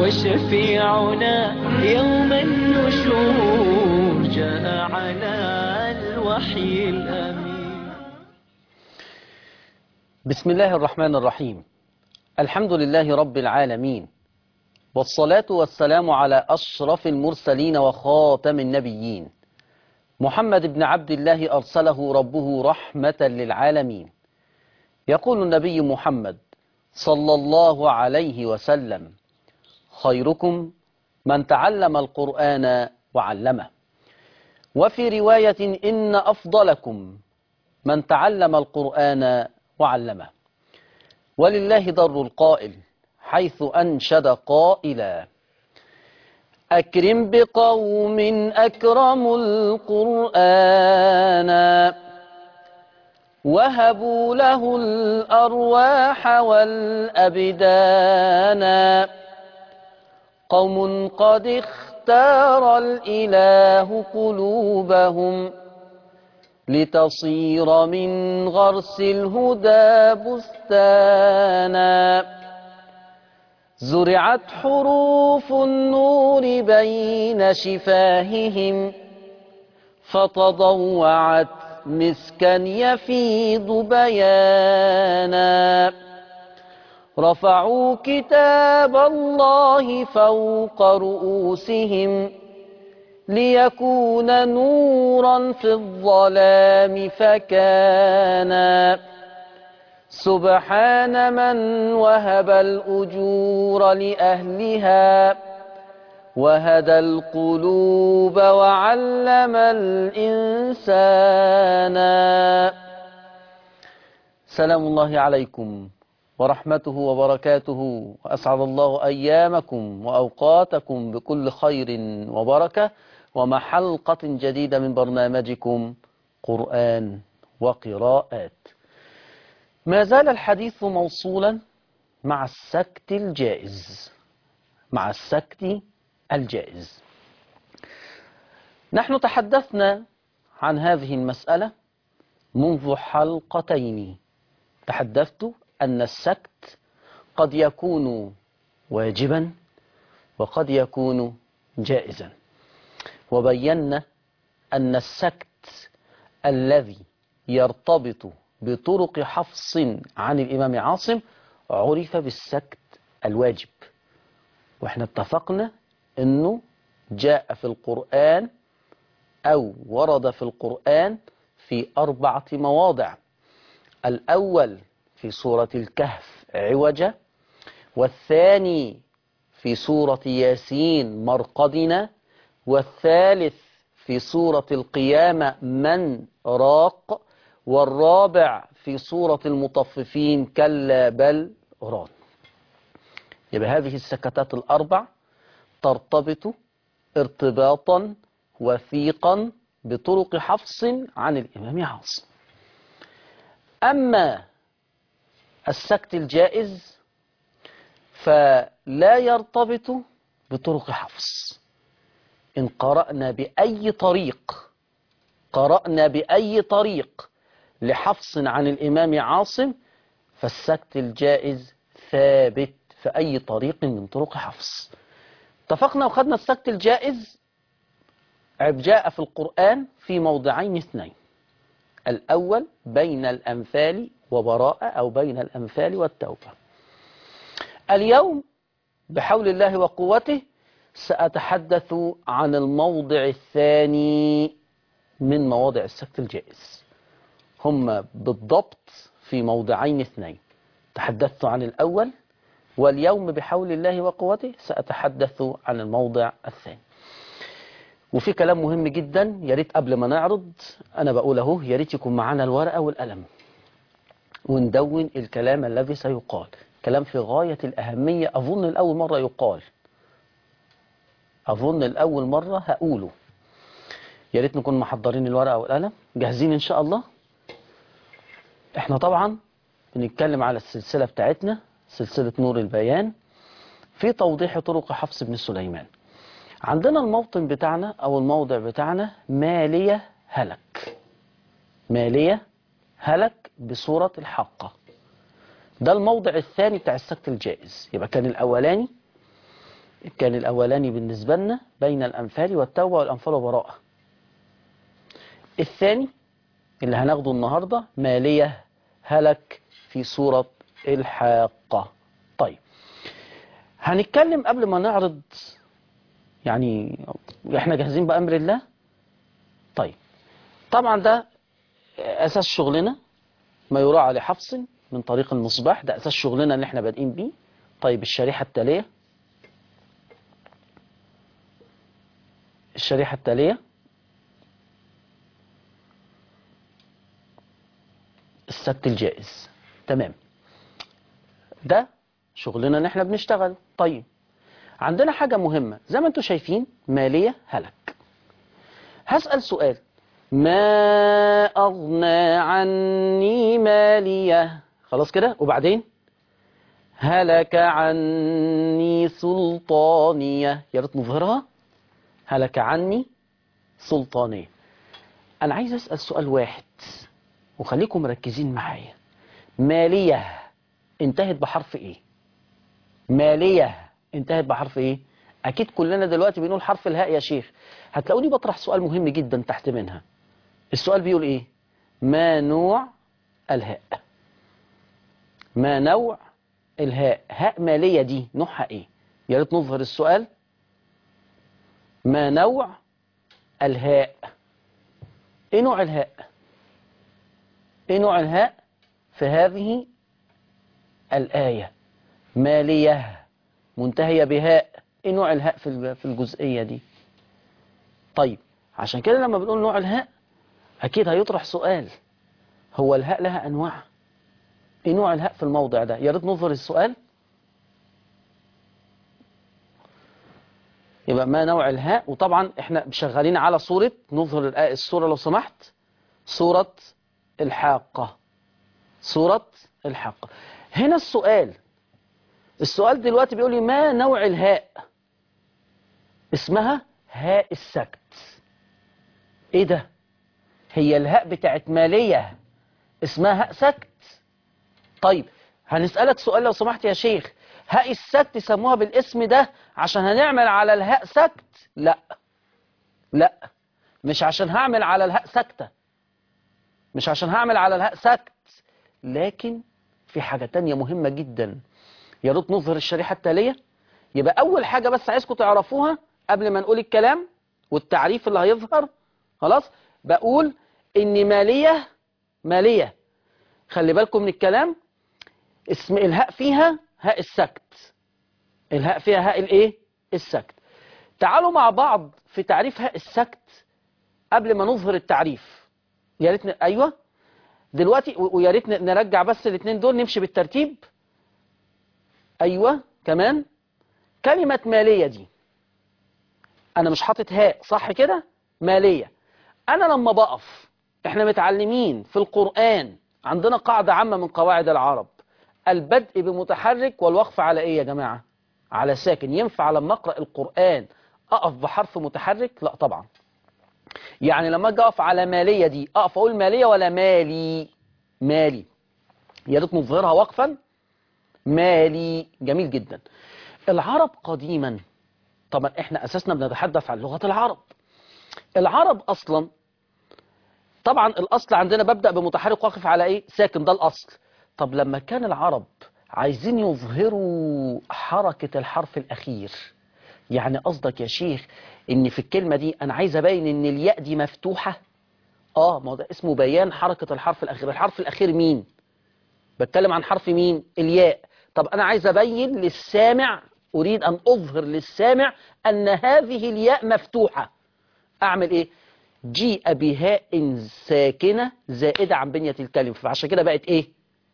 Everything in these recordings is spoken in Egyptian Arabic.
وشفيعنا يوم النشور جاء على الوحي الأمين بسم الله الرحمن الرحيم الحمد لله رب العالمين والصلاة والسلام على أشرف المرسلين وخاتم النبيين محمد بن عبد الله أرسله ربه رحمة للعالمين يقول النبي محمد صلى الله عليه وسلم خيركم من تعلم القرآن وعلمه وفي رواية إن أفضلكم من تعلم القرآن وعلمه ولله ضر القائل حيث أنشد قائلا أكرم بقوم أكرموا القرآن وهبوا له الأرواح والأبدان قوم قد اختار الإله قلوبهم لتصير من غرس الهدى بستانا زرعت حروف النور بين شفاههم فتضوعت مسكا يفيض بيانا رفعوا كتاب الله فوق رؤوسهم ليكون نورا في الظلام فكان سبحان من وهب الأجور لأهلها وهدى القلوب وعلم الإنسان سلام الله عليكم ورحمته وبركاته وأسعد الله أيامكم وأوقاتكم بكل خير وبركة ومع حلقة جديدة من برنامجكم قرآن وقراءات ما زال الحديث موصولا مع السكت الجائز مع السكت الجائز نحن تحدثنا عن هذه المسألة منذ حلقتين تحدثت أن السكت قد يكون واجبا وقد يكون جائزا وبينا أن السكت الذي يرتبط بطرق حفص عن الإمام عاصم عرف بالسكت الواجب واحنا اتفقنا أنه جاء في القرآن أو ورد في القرآن في أربعة مواضع الأول في سورة الكهف عوجة والثاني في سورة ياسين مرقدنا والثالث في سورة القيامة من راق والرابع في سورة المطففين كلا بل ران يبقى هذه السكتات الأربع ترتبط ارتباطا وثيقا بطرق حفص عن الإمام عاصم أما السكت الجائز فلا يرتبط بطرق حفص إن قرأنا بأي طريق قرأنا بأي طريق لحفص عن الإمام عاصم فالسكت الجائز ثابت في أي طريق من طرق حفص اتفقنا وخدنا السكت الجائز جاء في القرآن في موضعين اثنين الأول بين الأنفال وبراءة أو بين الأنفال والتوبة اليوم بحول الله وقوته سأتحدث عن الموضع الثاني من مواضع السكت الجائز هم بالضبط في موضعين اثنين تحدثت عن الأول واليوم بحول الله وقوته سأتحدث عن الموضع الثاني وفي كلام مهم جدا يا ريت قبل ما نعرض أنا بقول أهو يا ريت يكون معانا الورقة والقلم وندون الكلام الذي سيقال كلام في غاية الأهمية أظن الأول مرة يقال أظن الأول مرة هقوله يا ريت نكون محضرين الورقة والقلم جاهزين إن شاء الله احنا طبعا بنتكلم على السلسلة بتاعتنا سلسلة نور البيان في توضيح طرق حفص بن سليمان عندنا الموطن بتاعنا أو الموضع بتاعنا مالية هلك مالية هلك بصورة الحاقة ده الموضع الثاني بتاع السكت الجائز يبقى كان الأولاني كان الأولاني بالنسبة لنا بين الأنفال والتوبة والأنفال وبراءة الثاني اللي هناخده النهاردة مالية هلك في سورة الحاقة طيب هنتكلم قبل ما نعرض يعني احنا جاهزين بأمر الله طيب طبعا ده أساس شغلنا ما يراعى لحفص من طريق المصباح ده أساس شغلنا اللي احنا بادئين بيه طيب الشريحة التالية الشريحة التالية السبت الجائز تمام ده شغلنا ان احنا بنشتغل طيب عندنا حاجة مهمة زي ما انتم شايفين مالية هلك هسأل سؤال ما أغنى عني مالية خلاص كده وبعدين هلك عني سلطانية يا ريت نظهرها هلك عني سلطانية أنا عايز أسأل سؤال واحد وخليكم مركزين معايا مالية انتهت بحرف ايه مالية انتهت بحرف ايه اكيد كلنا دلوقتي بنقول حرف الهاء يا شيخ هتلاقوني بطرح سؤال مهم جدا تحت منها السؤال بيقول ايه ما نوع الهاء ما نوع الهاء هاء مالية دي نوعها ايه يا ريت نظهر السؤال ما نوع الهاء ايه نوع الهاء ايه نوع الهاء في هذه الآية مالية منتهية بهاء ايه نوع الهاء في في الجزئية دي طيب عشان كده لما بنقول نوع الهاء اكيد هيطرح سؤال هو الهاء لها انواع ايه نوع الهاء في الموضع ده يا ريت نظهر السؤال يبقى ما نوع الهاء وطبعا احنا شغالين على صورة نظهر الآية الصورة لو سمحت صورة الحاقة صورة الحاقة هنا السؤال السؤال دلوقتي بيقول لي ما نوع الهاء اسمها هاء السكت ايه ده هي الهاء بتاعت مالية اسمها هاء سكت طيب هنسألك سؤال لو سمحت يا شيخ هاء السكت سموها بالاسم ده عشان هنعمل على الهاء سكت لا لا مش عشان هعمل على الهاء سكتة مش عشان هعمل على الهاء سكت لكن في حاجة تانية مهمة جدا يا ريت نظهر الشريحة التالية يبقى أول حاجة بس عايزكم تعرفوها قبل ما نقول الكلام والتعريف اللي هيظهر خلاص بقول إن مالية مالية خلي بالكم من الكلام اسم الهاء فيها هاء السكت الهاء فيها هاء الايه السكت تعالوا مع بعض في تعريف هاء السكت قبل ما نظهر التعريف يا ريت ن... ايوه دلوقتي ويا ريت نرجع بس الاثنين دول نمشي بالترتيب ايوه كمان كلمة مالية دي انا مش حاطط هاء صح كده مالية انا لما بقف احنا متعلمين في القرآن عندنا قاعدة عامة من قواعد العرب البدء بمتحرك والوقف على ايه يا جماعة على ساكن ينفع لما اقرأ القرآن اقف بحرف متحرك لا طبعا يعني لما اجي اقف على مالية دي اقف اقول مالية ولا مالي مالي يا ريت نظهرها وقفا مالي جميل جدا العرب قديما طبعا احنا اساسنا بنتحدث عن لغة العرب العرب اصلا طبعا الاصل عندنا ببدأ بمتحرك واقف على ايه ساكن ده الاصل طب لما كان العرب عايزين يظهروا حركة الحرف الاخير يعني قصدك يا شيخ ان في الكلمة دي انا عايز ابين ان الياء دي مفتوحة اه ما ده اسمه بيان حركة الحرف الاخير الحرف الاخير مين بتكلم عن حرف مين الياء طب انا عايز ابين للسامع اريد ان اظهر للسامع ان هذه الياء مفتوحة اعمل ايه جيء بهاء ساكنة زائدة عن بنية الكلمة فعشان كده بقت ايه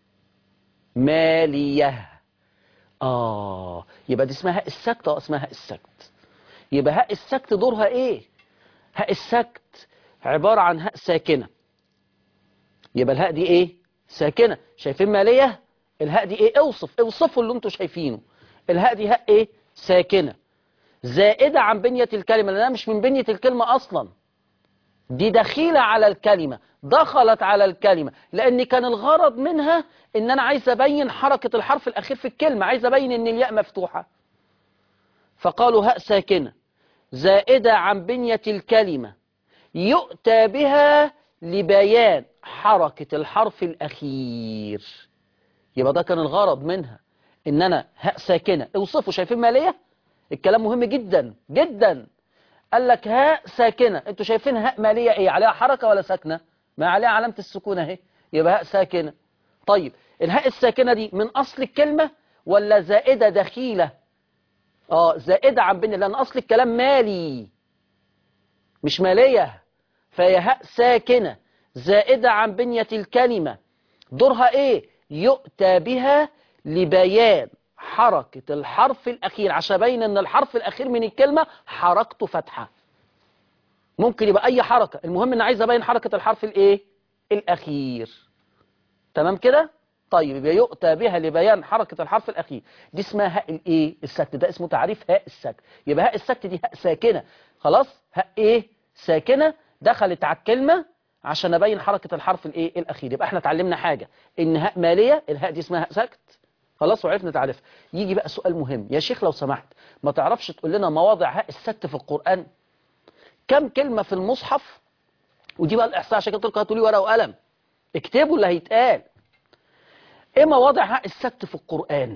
مالية اه يبقى دي اسمها هاء السكت اه اسمها هاء السكت يبقى هاء السكت دورها ايه هاء السكت عبارة عن هاء ساكنة يبقى الهاء دي ايه ساكنة شايفين مالية الهاء دي ايه اوصف اوصفوا اللي انتوا شايفينه الهاء دي هاء ايه ساكنة زائدة عن بنية الكلمة لانها مش من بنية الكلمة اصلا دي دخيلة على الكلمة دخلت على الكلمة لان كان الغرض منها ان انا عايز ابين حركة الحرف الاخير في الكلمة عايز ابين ان الياء مفتوحة فقالوا هاء ساكنة زائدة عن بنية الكلمة يؤتى بها لبيان حركة الحرف الأخير يبقى ده كان الغرض منها إن أنا هاء ساكنة اوصفوا شايفين مالية الكلام مهم جدا جدا قال لك هاء ساكنة انتوا شايفين هاء مالية ايه عليها حركة ولا ساكنة ما عليها علامة السكون اهي يبقى هاء ساكنة طيب الهاء الساكنة دي من أصل الكلمة ولا زائدة دخيلة اه زائدة عن بنية لأن أصل الكلام مالي مش مالية فهي هاء ساكنة زائدة عن بنية الكلمة دورها ايه يؤتى بها لبيان حركة الحرف الأخير عشان أبين أن الحرف الأخير من الكلمة حركته فتحة ممكن يبقى أي حركة المهم أن عايز أبين حركة الحرف الإيه الأخير تمام كده طيب يبقى يؤتى بها لبيان حركة الحرف الأخير دي اسمها هاء الإيه السكت ده اسمه تعريف هاء السكت يبقى هاء السكت دي هاء ساكنة خلاص هاء إيه ساكنة دخلت على الكلمة عشان أبين حركة الحرف الإيه الأخير يبقى احنا اتعلمنا حاجة إن هاء مالية الهاء دي اسمها هاء سكت خلاص وعرفنا تعرفها يجي بقى سؤال مهم يا شيخ لو سمحت ما تعرفش تقول لنا مواضع هاء السكت في القرآن كم كلمة في المصحف ودي بقى الإحصاء عشان كده هاتوا لي ورقة وقلم اكتبوا اللي هيتقال ايه مواضع هاء السكت في القرآن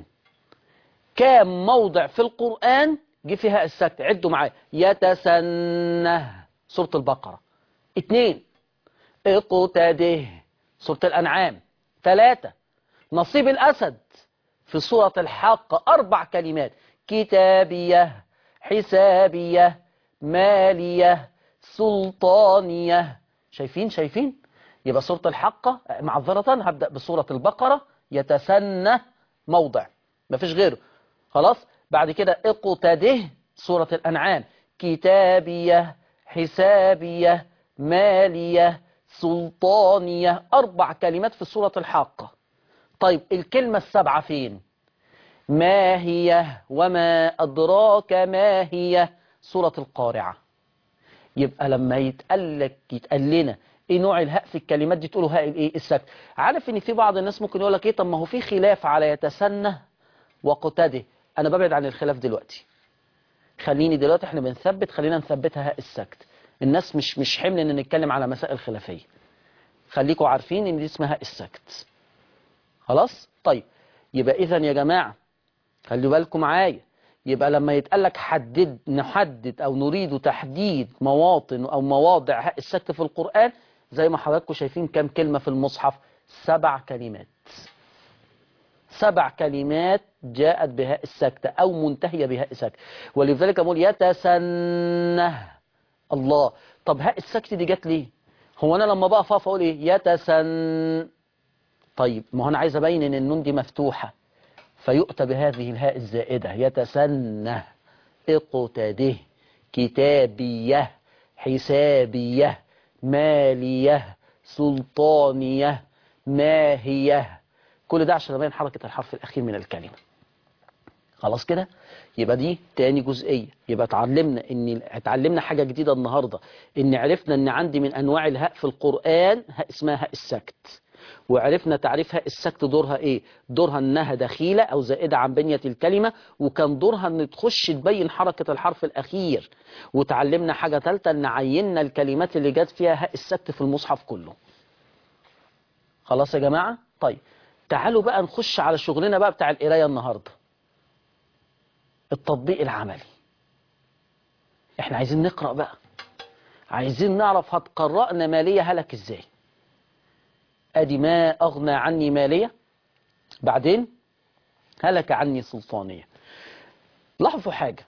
كام موضع في القرآن جه فيها السكت عدوا معايا يتسنه سورة البقرة اتنين اقتده سورة الأنعام ثلاثة نصيب الأسد في سورة الحق أربع كلمات كتابية حسابية مالية سلطانية شايفين شايفين يبقى سورة الحق معذرة هبدأ بسورة البقرة يتسنى موضع مفيش غيره خلاص بعد كده اقتده سورة الأنعام كتابية حسابية مالية سلطانية أربع كلمات في سورة الحاقة طيب الكلمة السبعة فين ما هي وما أدراك ما هي سورة القارعة يبقى لما يتقال لك يتقال لنا ايه نوع الهاء في الكلمات دي تقولوا هاء الايه السكت عارف ان في بعض الناس ممكن يقول لك ايه طب ما هو في خلاف على يتسنى وقتده انا ببعد عن الخلاف دلوقتي خليني دلوقتي احنا بنثبت خلينا نثبتها هاء السكت الناس مش مش حمل ان نتكلم على مسائل خلافيه خليكم عارفين ان دي اسمها هاء السكت خلاص طيب يبقى اذا يا جماعه خلوا بالكم معايا يبقى لما يتقال لك حدد نحدد او نريد تحديد مواطن او مواضع هاء السكت في القرآن زي ما حضراتكم شايفين كم كلمة في المصحف سبع كلمات سبع كلمات جاءت بهاء السكتة او منتهية بهاء السكتة ولذلك اقول يتسنه الله طب هاء السكت دي جت ليه هو انا لما بقف اقف اقول ايه يتسن طيب ما هو انا عايز ابين ان النون دي مفتوحة فيؤتى بهذه الهاء الزائدة يتسنه اقتده كتابية حسابية مالية سلطانية ماهية كل ده عشان ابين حركة الحرف الأخير من الكلمة خلاص كده يبقى دي تاني جزئية يبقى اتعلمنا ان اتعلمنا حاجة جديدة النهاردة ان عرفنا ان عندي من انواع الهاء في القرآن هاء اسمها هاء السكت وعرفنا تعريفها السكت دورها ايه دورها انها دخيلة او زائدة عن بنية الكلمة وكان دورها ان تخش تبين حركة الحرف الاخير وتعلمنا حاجة ثالثة ان عيننا الكلمات اللي جت فيها هاء السكت في المصحف كله خلاص يا جماعة طيب تعالوا بقى نخش على شغلنا بقى بتاع القراية النهاردة التطبيق العملي احنا عايزين نقرأ بقى عايزين نعرف هتقرأنا مالية هلك ازاي ادي ما اغنى عني مالية بعدين هلك عني سلطانية لاحظوا حاجة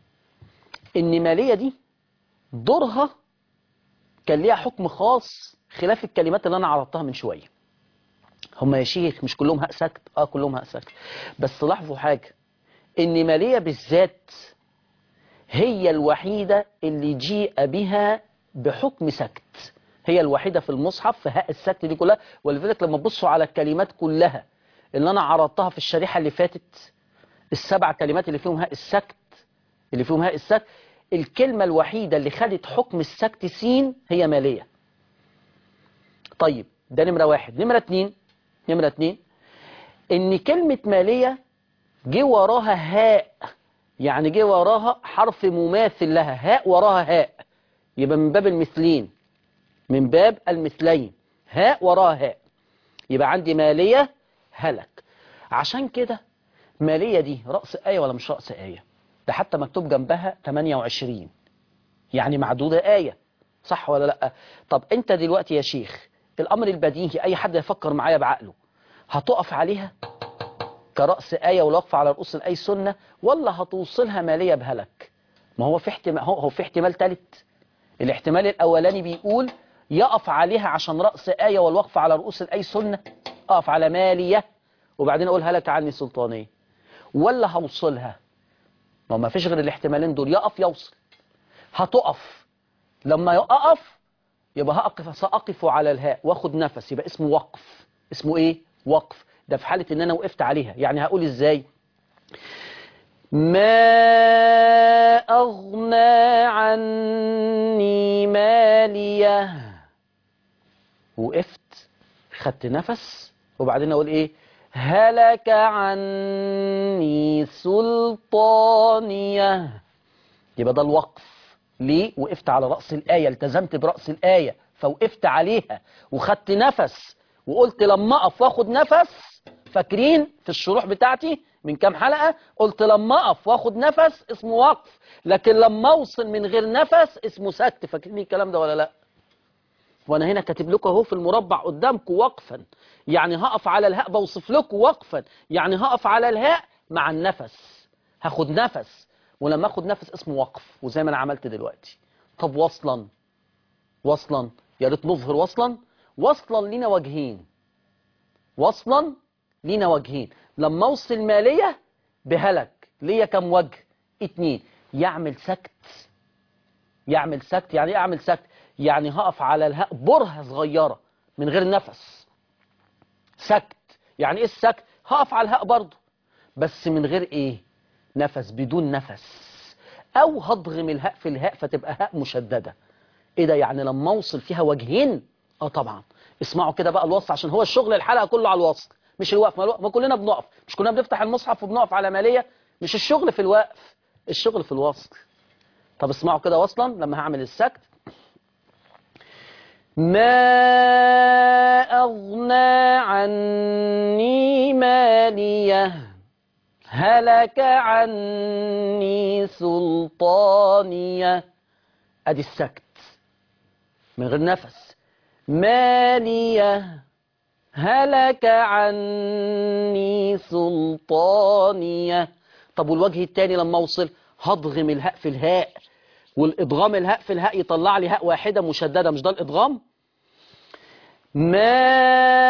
ان مالية دي دورها كان ليها حكم خاص خلاف الكلمات اللي انا عرضتها من شوية هم يا شيخ مش كلهم هاء سكت اه كلهم هاء سكت بس لاحظوا حاجة ان مالية بالذات هي الوحيدة اللي جيء بها بحكم سكت هي الوحيدة في المصحف في هاء السكت دي كلها ولذلك لما تبصوا على الكلمات كلها اللي انا عرضتها في الشريحة اللي فاتت السبع كلمات اللي فيهم هاء السكت اللي فيهم هاء السكت الكلمة الوحيدة اللي خدت حكم السكت سين هي مالية طيب ده نمرة واحد نمرة اتنين نمرة اتنين ان كلمة مالية جه وراها هاء يعني جه وراها حرف مماثل لها هاء وراها هاء يبقى من باب المثلين من باب المثلين هاء وراها هاء يبقى عندي مالية هلك عشان كده مالية دي رأس آية ولا مش رأس آية ده حتى مكتوب جنبها 28 يعني معدودة آية صح ولا لأ طب انت دلوقتي يا شيخ الأمر البديهي أي حد يفكر معايا بعقله هتقف عليها كرأس آية والوقف على رؤوس الآية سنة ولا هتوصلها مالية بهلك ما هو في احتمال هو, هو في احتمال ثالث الاحتمال الأولاني بيقول يقف عليها عشان رأس آية والوقف على رؤوس الآية سنة أقف على مالية وبعدين أقول هلك عني سلطانية ولا هوصلها ما هو ما فيش غير الاحتمالين دول يقف يوصل هتقف لما يقف يبقى هقف سأقف على الهاء واخد نفس يبقى اسمه وقف اسمه ايه وقف ده في حالة ان انا وقفت عليها يعني هقول ازاي ما اغنى عني ماليه وقفت خدت نفس وبعدين اقول ايه هلك عني سلطانيه يبقى ده الوقف ليه وقفت على رأس الآية التزمت برأس الآية فوقفت عليها وخدت نفس وقلت لما أقف واخد نفس فاكرين في الشروح بتاعتي من كام حلقة قلت لما أقف واخد نفس اسمه وقف لكن لما أوصل من غير نفس اسمه سكت فاكرين الكلام ده ولا لا وانا هنا كاتب لكم اهو في المربع قدامكم وقفا يعني هقف على الهاء بوصف لكم وقفا يعني هقف على الهاء مع النفس هاخد نفس ولما اخد نفس اسمه وقف وزي ما انا عملت دلوقتي طب وصلا وصلا يا ريت نظهر وصلا وصلا لينا وجهين وصلا لينا وجهين لما اوصل ماليه بهلك ليا كم وجه اتنين يعمل سكت يعمل سكت يعني ايه اعمل سكت يعني هقف على الهاء برهة صغيرة من غير نفس سكت يعني ايه السكت هقف على الهاء برضه بس من غير ايه نفس بدون نفس او هضغم الهاء في الهاء فتبقى هاء مشددة ايه ده يعني لما اوصل فيها وجهين اه طبعا اسمعوا كده بقى الوصل عشان هو الشغل الحلقة كله على الوصل مش الوقف ما, الوقف. ما كلنا بنقف مش كلنا بنفتح المصحف وبنقف على مالية مش الشغل في الوقف الشغل في الوصل طب اسمعوا كده وصلا لما هعمل السكت ما أغنى عني ماليه هلك عني سلطانيه ادي السكت من غير نفس ماليه هلك عني سلطانيه طب والوجه الثاني لما اوصل هضغم الهاء في الهاء والادغام الهاء في الهاء يطلع لي هاء واحده مشدده مش ده الادغام ما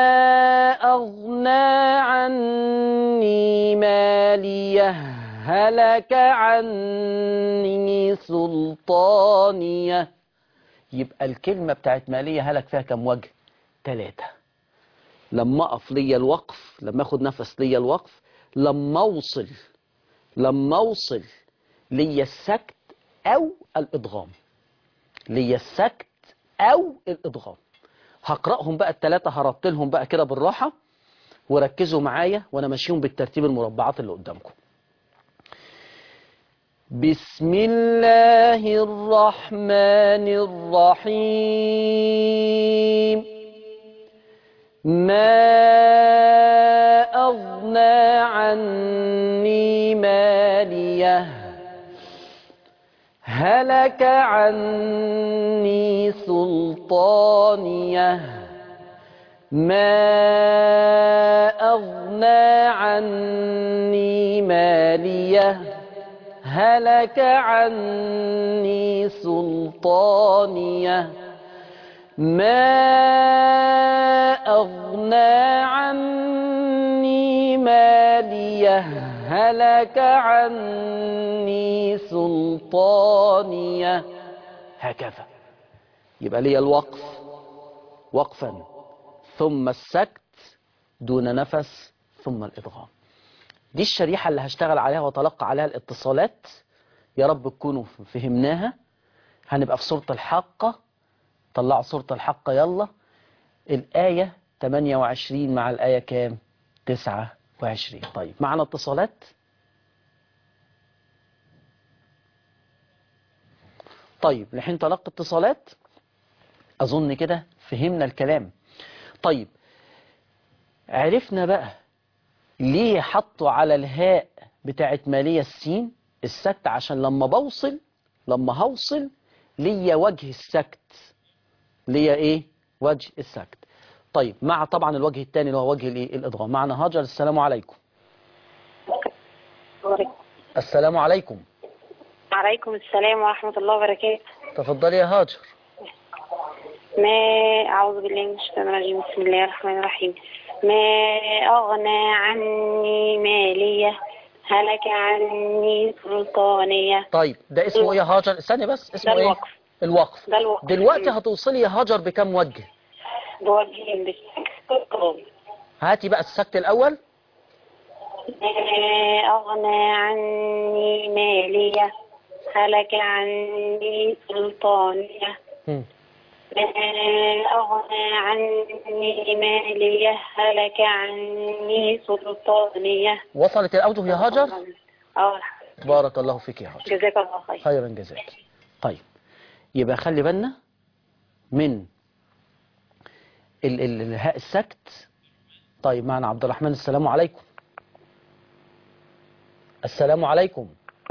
أغنى عني ماليه هلك عني سلطانيه يبقى الكلمة بتاعت مالية هلك فيها كم وجه ثلاثة لما أقف ليا الوقف لما أخد نفس ليا الوقف لما أوصل لما أوصل ليا السكت أو الإدغام ليا السكت أو الإدغام هقرأهم بقى التلاتة هرتلهم بقى كده بالراحة وركزوا معايا وانا ماشيهم بالترتيب المربعات اللي قدامكم بسم الله الرحمن الرحيم ما أغنى عني ماليه هلك عني سلطانيه ما أغنى عني ماليه هلك عني سلطانيه ما أغنى عني ماليه هلك عني سلطانيه هكذا يبقى لي الوقف وقفا ثم السكت دون نفس ثم الإدغام دي الشريحة اللي هشتغل عليها وتلقى عليها الاتصالات يا رب تكونوا فهمناها هنبقى في سورة الحاقة طلعوا سورة الحاقة يلا الآية 28 مع الآية كام 29 طيب معنا اتصالات طيب لحين تلقي اتصالات أظن كده فهمنا الكلام طيب عرفنا بقى ليه حطوا على الهاء بتاعت مالية السين السكت عشان لما بوصل لما هوصل ليا وجه السكت ليا ايه وجه السكت طيب مع طبعا الوجه الثاني اللي هو وجه الايه الادغام معنا هاجر السلام عليكم السلام عليكم وعليكم السلام ورحمة الله وبركاته تفضلي يا هاجر ما أعوذ بالله من الشيطان الرجيم بسم الله الرحمن الرحيم ما أغنى عني مالية هلك عني سلطانية طيب ده اسمه ايه يا هاجر استني بس اسمه ده ايه الوقف. الوقف ده الوقف. دلوقتي مم. هتوصلي يا هاجر بكم وجه بوجهين بالسلطان هاتي بقى السكت الاول ما أغنى عني مالية هلك عني سلطانية مم. ما أغنى عني مالية هلك عني سلطانية وصلت الاوجه يا هاجر اه بارك الله فيك يا هاجر جزاك الله خير خيرا جزاك طيب يبقى خلي بالنا من ال ال الهاء السكت طيب معنا عبد الرحمن السلام عليكم السلام عليكم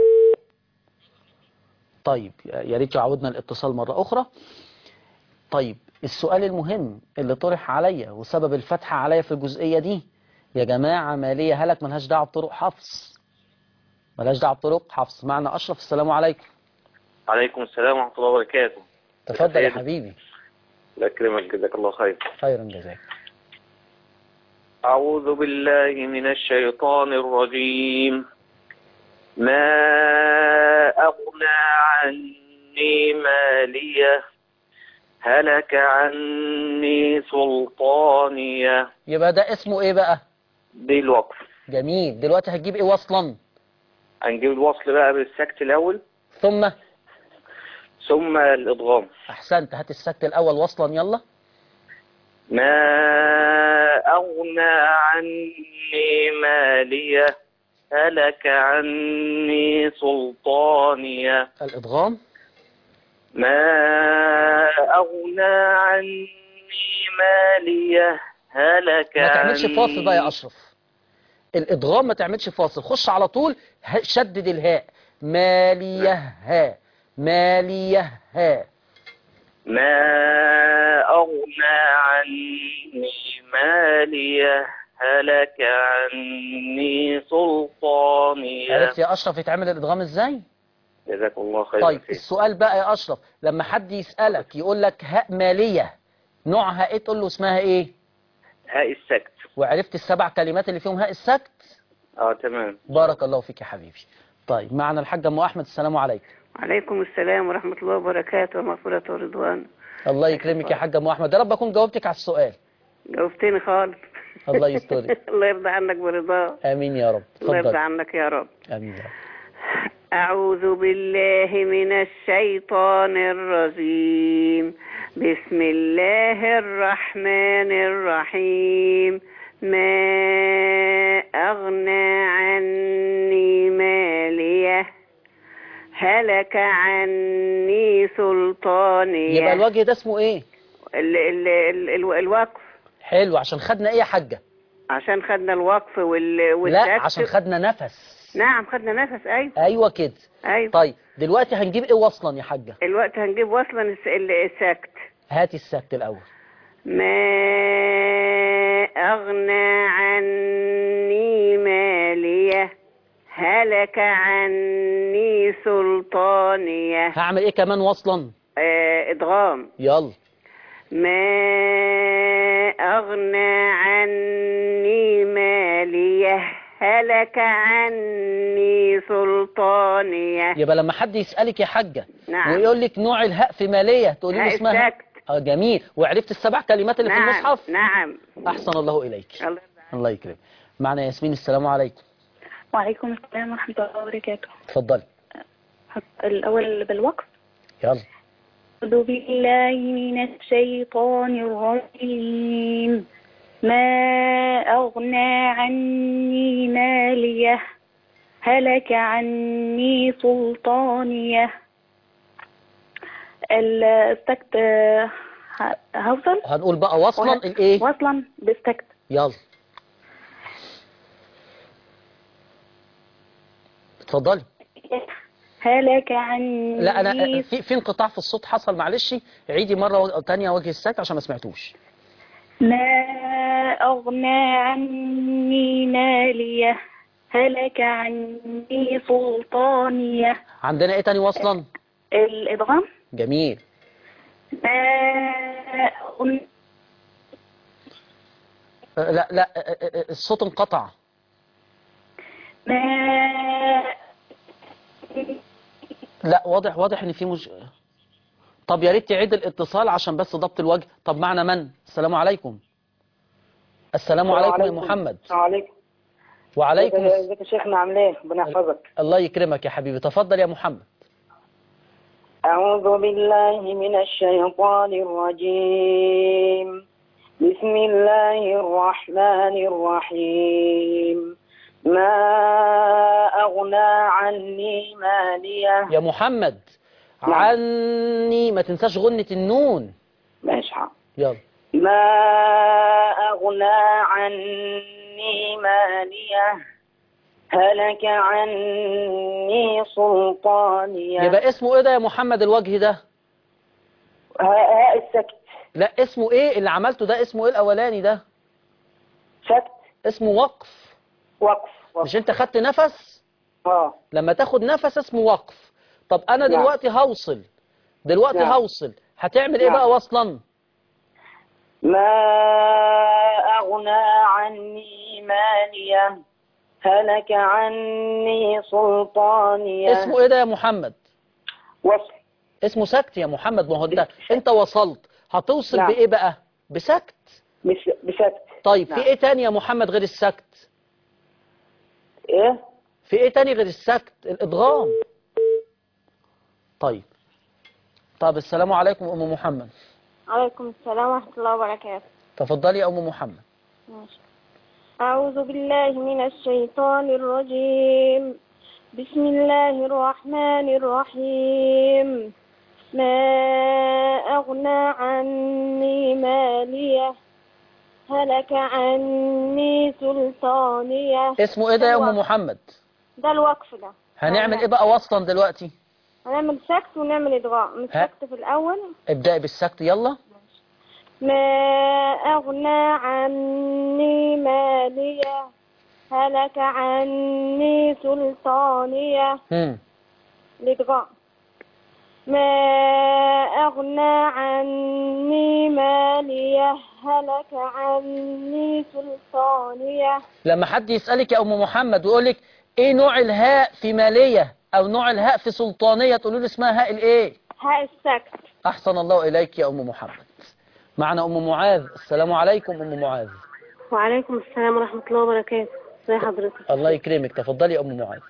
طيب يا ريت يعودنا الاتصال مرة أخرى طيب السؤال المهم اللي طرح عليا وسبب الفتحة عليا في الجزئية دي يا جماعة مالية هلك ملهاش دعوة بطرق حفص ملهاش دعوة بطرق حفص معنا أشرف السلام عليكم عليكم السلام ورحمة الله وبركاته تفضل يا سيدي. حبيبي الله يكرمك جزاك الله خير خيرا جزاك أعوذ بالله من الشيطان الرجيم ما أغنى عني مالية هلك عني سلطانية يبقى ده اسمه ايه بقى دي الوقف جميل دلوقتي هتجيب ايه وصلا هنجيب الوصل بقى بالسكت الأول ثم ثم الإضغام احسنت هات السكت الاول وصلا يلا ما أغنى عني مالية هلك عني سلطانية الادغام ما أغنى عني مالية هلك ما تعملش عني فاصل بقى يا اشرف الادغام ما تعملش فاصل خش على طول ه- شدد الهاء ماليه ها ماليه ها ما أغنى عني مالية هلك عني سلطانية عرفت يا اشرف يتعمل الادغام ازاي جزاك الله خير طيب السؤال بقى يا اشرف لما حد يسالك يقول لك هاء ماليه نوعها ايه تقول له اسمها ايه هاء السكت وعرفت السبع كلمات اللي فيهم هاء السكت اه تمام بارك الله فيك يا حبيبي طيب معنا الحاج ام احمد السلام عليكم وعليكم السلام ورحمة الله وبركاته ومغفرة ورضوان الله يكرمك يا حاج ام احمد يا رب اكون جاوبتك على السؤال جاوبتني خالص الله يسترك الله يرضى عنك برضاه امين يا رب الله يرضى اتفضل عنك يا رب امين يا رب أعوذ بالله من الشيطان الرجيم بسم الله الرحمن الرحيم ما أغنى عني مالية هلك عني سلطانية يبقى الوجه ده اسمه ايه ال ال ال ال الوقف حلو عشان خدنا ايه يا حاجه عشان خدنا الوقف وال لا والسكت. عشان خدنا نفس نعم خدنا نفس ايوه ايوه كده ايوه طيب دلوقتي هنجيب ايه وصلا يا حاجه الوقت هنجيب وصلا الس- ال- السكت هاتي السكت الاول ما أغنى عني مالية هلك عني سلطانية هعمل ايه كمان وصلا آه إدغام يلا ما أغنى عني مالية هلك عني سلطانية يبقى لما حد يسالك يا حاجه نعم. ويقول لك نوع الهاء في ماليه تقولي له هاء اسمها السكت. اه جميل وعرفت السبع كلمات اللي في نعم المصحف نعم احسن الله اليك الله يرضى الله يكرمك معنا ياسمين السلام عليكم وعليكم السلام ورحمة الله وبركاته اتفضلي الأول بالوقف يلا أعوذ بالله من الشيطان الرجيم ما أغنى عني مالية هلك عني سلطانية ال- السكت آه، ه- هوصل هنقول بقى وصلا وه- الايه وصلا بالسكت يلا اتفضلي هلك عني لا انا في في انقطاع في الصوت حصل معلش عيدي مره و- تانية وجه السكت عشان ما سمعتوش ما أغنى عني مالية هلك عني سلطانية عندنا ايه تاني وصلا الإدغام جميل ما أغنى أه، لا لا أه، أه، أه، الصوت انقطع ما لا واضح واضح ان في مش طب يا ريت تعيد الاتصال عشان بس ضبط الوجه طب معنا من السلام عليكم السلام عليكم يا محمد السلام عليكم وعليكم الس- ازيك يا شيخنا عامل ايه ربنا يحفظك الله يكرمك يا حبيبي تفضل يا محمد اعوذ بالله من الشيطان الرجيم بسم الله الرحمن الرحيم ما اغنى عني ماليه يا محمد نعم. عني ما تنساش غنة النون ماشي حاضر. يلا ما اغنى عني ماليه هلك عني سلطانيه يبقى اسمه ايه ده يا محمد الوجه ده هاء السكت لا اسمه ايه اللي عملته ده اسمه ايه الاولاني ده سكت اسمه وقف وقف وقف مش انت خدت نفس اه لما تاخد نفس اسمه وقف طب انا نعم. دلوقتي هوصل دلوقتي نعم. هوصل هتعمل ايه نعم. بقى وصلا ما أغنى عني مالية هلك عني سلطانية اسمه ايه ده يا محمد وصل اسمه سكت يا محمد ما هو ده انت وصلت هتوصل نعم. بايه بقى بسكت بس- بسكت طيب نعم. في ايه تاني يا محمد غير السكت ايه في ايه تاني غير السكت الادغام طيب طب السلام عليكم ام محمد عليكم السلام ورحمة الله وبركاته تفضلي يا ام محمد ماشي. أعوذ بالله من الشيطان الرجيم بسم الله الرحمن الرحيم ما أغنى عني مالية هلك عني سلطانية اسمه ايه ده يا ام الوقف. محمد ده الوقف ده هنعمل ايه بقى وصلا دلوقتي هنعمل سكت ونعمل إدغام ها؟ السكت في الأول ابدأي بالسكت يلا ما أغنى عني مالية هلك عني سلطانية هم. الإدغام ما أغنى عني مالية هلك عني سلطانية لما حد يسألك يا ام محمد ويقول لك ايه نوع الهاء في مالية او نوع الهاء في سلطانية تقولوا له اسمها هاء الايه هاء السكت احسن الله اليك يا ام محمد معنا ام معاذ السلام عليكم ام معاذ وعليكم السلام ورحمة الله وبركاته ازي حضرتك الله يكرمك تفضلي يا ام معاذ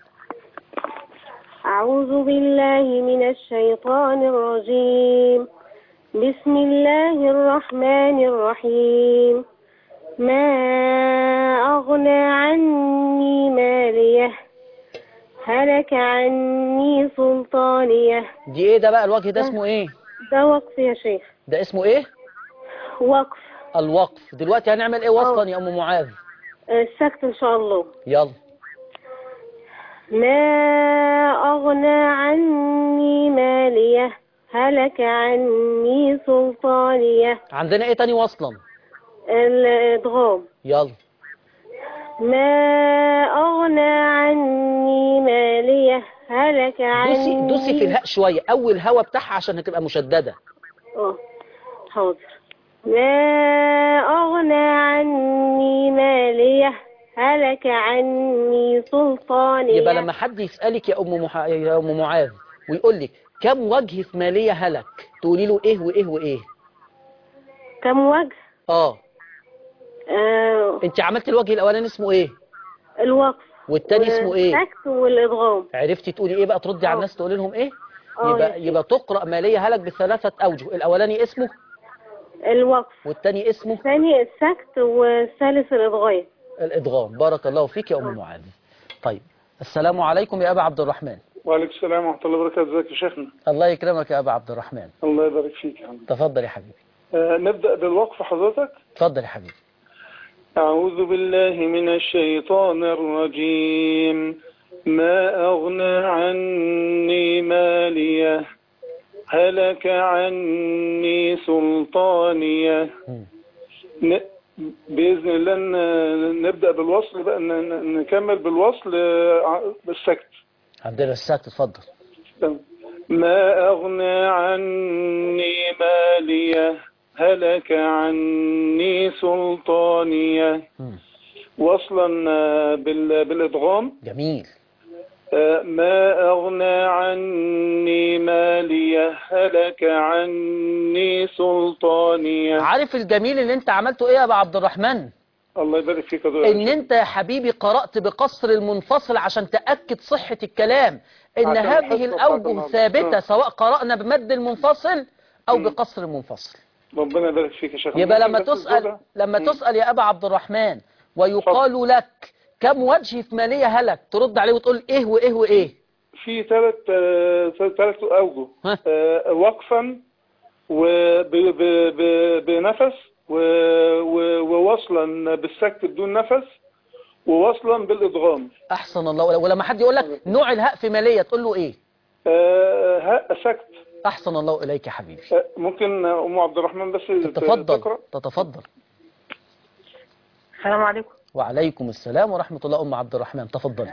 أعوذ بالله من الشيطان الرجيم بسم الله الرحمن الرحيم ما أغنى عني مالية هلك عني سلطانية دي ايه ده بقى الوجه ده اسمه ايه ده وقف يا شيخ ده اسمه ايه وقف الوقف دلوقتي هنعمل ايه وصلا يا ام معاذ السكت إن شاء الله يلا ما أغنى عني مالية هلك عني سلطانية عندنا ايه تاني وصلا الإدغام يلا ما أغنى عني مالية هلك عني دوسي دوسي في الهاء شوية اول هوا بتاعها عشان هتبقى مشددة آه، حاضر ما أغنى عني مالية هلك عني سلطانية يبقى لما حد يسألك يا ام مح... يا ام معاذ ويقول لك كم وجه في مالية هلك تقولي له ايه وايه وايه كم وجه اه آه انت عملت الوجه الاولاني اسمه ايه الوقف والتاني اسمه ايه السكت والإدغام عرفتي تقولي ايه بقى تردي على آه. الناس تقولي لهم ايه آه، يبقى يا يبقى تقرأ مالية هلك بثلاثة اوجه الاولاني اسمه الوقف والتاني اسمه الثاني السكت والثالث الإدغام الادغام بارك الله فيك يا ام معاذ طيب السلام عليكم يا ابا عبد الرحمن وعليكم السلام ورحمة الله وبركاته ازيك يا شيخنا الله يكرمك يا أبا عبد الرحمن الله يبارك فيك يا عم تفضل يا حبيبي آه نبدأ بالوقف حضرتك تفضل يا حبيبي أعوذ بالله من الشيطان الرجيم ما أغنى عني مالية هلك عني سلطانية مم. ن- بإذن الله ن- نبدأ بالوصل بقى ن- ن- نكمل بالوصل آه، ع- بالسكت عندنا الساعة تفضل تمام. ما أغنى عني مالية هلك عني سلطانية مم. وصلا آه، بال- بالإدغام جميل آه، ما أغنى عني مالية هلك عني سلطانية عارف الجميل اللي انت عملته ايه يا أبا عبد الرحمن الله يبارك فيك يا دكتور. ان انت يا حبيبي قرأت بقصر المنفصل عشان تأكد صحة الكلام ان عشان هذه حفظ الأوجه القدم. ثابتة آه. سواء قرأنا بمد المنفصل او مم. بقصر المنفصل ربنا يبارك فيك يا شيخ يبقى لما ممكن بس تسأل الزوجة؟ لما مم. تسأل يا أبا عبد الرحمن ويقال لك كم وجه في مالية هلك ترد عليه وتقول ايه وايه وايه في ثلاث ثلاث أوجه ها. آه، وقفا وبنفس ووصلا بالسكت بدون نفس ووصلا بالإدغام احسن الله ولما حد يقول لك نوع الهاء في مالية تقول له ايه آه، ها- سكت احسن الله اليك يا حبيبي آه، ممكن أم عبد الرحمن بس تتفضل تقرأ تتفضل السلام عليكم وعليكم السلام ورحمة الله أم عبد الرحمن تفضل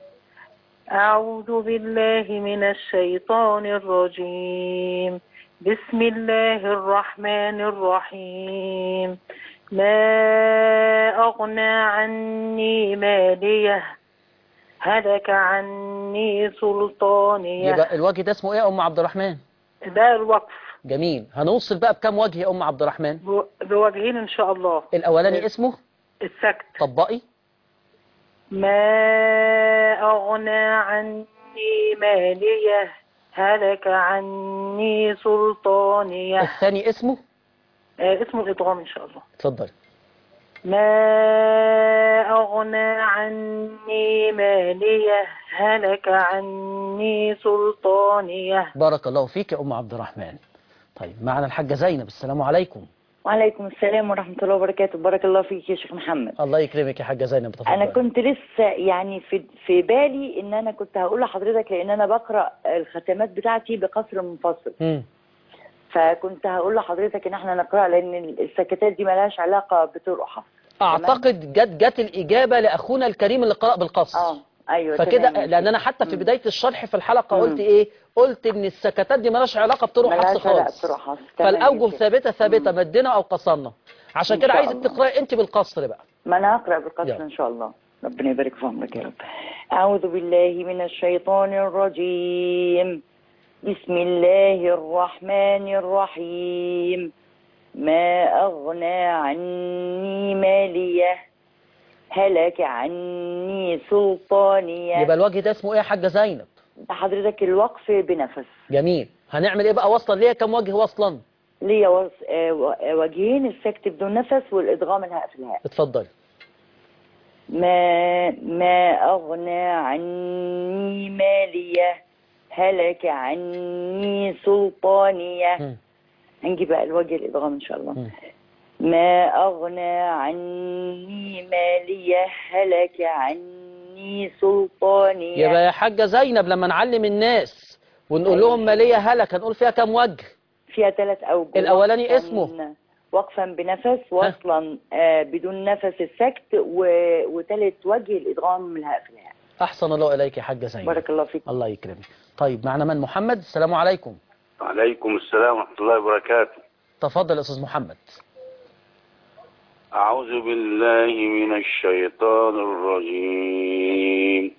أعوذ بالله من الشيطان الرجيم بسم الله الرحمن الرحيم ما أغنى عني مالية هلك عني سلطانية يبقى الوجه ده اسمه ايه يا أم عبد الرحمن ده الوقف جميل هنوصل بقى بكم وجه يا أم عبد الرحمن بو- بوجهين إن شاء الله الأولاني اسمه السكت طبقي ما أغنى عني مالية هلك عني سلطانية الثاني اسمه آه اسمه الإدغام إن شاء الله اتفضل ما أغنى عني مالية هلك عني سلطانية بارك الله فيك يا أم عبد الرحمن طيب معنا الحاجة زينب السلام عليكم وعليكم السلام ورحمة الله وبركاته بارك الله فيك يا شيخ محمد الله يكرمك يا حاجة زينب تفضل أنا كنت لسه يعني في في بالي إن أنا كنت هقول لحضرتك لأن أنا بقرأ الختمات بتاعتي بقصر منفصل مم. فكنت هقول لحضرتك إن إحنا نقرأ لأن السكتات دي ملهاش علاقة بطرق حفظ أعتقد جت جت الإجابة لأخونا الكريم اللي قرأ بالقصر اه ايوه فكده تمام. لان انا حتى في مم. بدايه الشرح في الحلقه مم. قلت ايه قلت ان السكتات دي مالهاش علاقه بطرق حفص ملهاش علاقة خالص بطرق حفص. تمام يا فالاوجه شيخ. ثابته ثابته مم. مدنا او قصرنا عشان إن كده شاء عايزك الله. تقراي انت بالقصر بقى ما انا هقرا بالقصر يلا. ان شاء الله ربنا يبارك في عمرك يا رب اعوذ بالله من الشيطان الرجيم بسم الله الرحمن الرحيم ما اغنى عني ماليه هلك عني سلطانيه يبقى الوجه ده اسمه ايه يا حاجه زينب ده حضرتك الوقف بنفس جميل هنعمل ايه بقى وصلا ليه كم وجه وصلا ليا وص... آه، و- آه، وجهين السكت بدون نفس والادغام الهاء في الهاء اتفضل ما ما أغنى عني مالية هلك عني سلطانية مم. هنجي بقى الوجه الإدغام إن شاء الله مم. ما أغنى عني مالية هلك عني سلطانية يبقى يا حاجه زينب لما نعلم الناس ونقول لهم ماليه هلك هنقول فيها كم وجه فيها ثلاث أوجه الأولاني وقفاً- اسمه؟ وقفا بنفس وصلا آه بدون نفس السكت و... وثالث وجه الإدغام من الهاء في الهاء احسن الله اليك يا حاجه زينب بارك الله فيك الله يكرمك طيب معنا من محمد السلام عليكم وعليكم السلام ورحمة الله وبركاته تفضل يا استاذ محمد أعوذ بالله من الشيطان الرجيم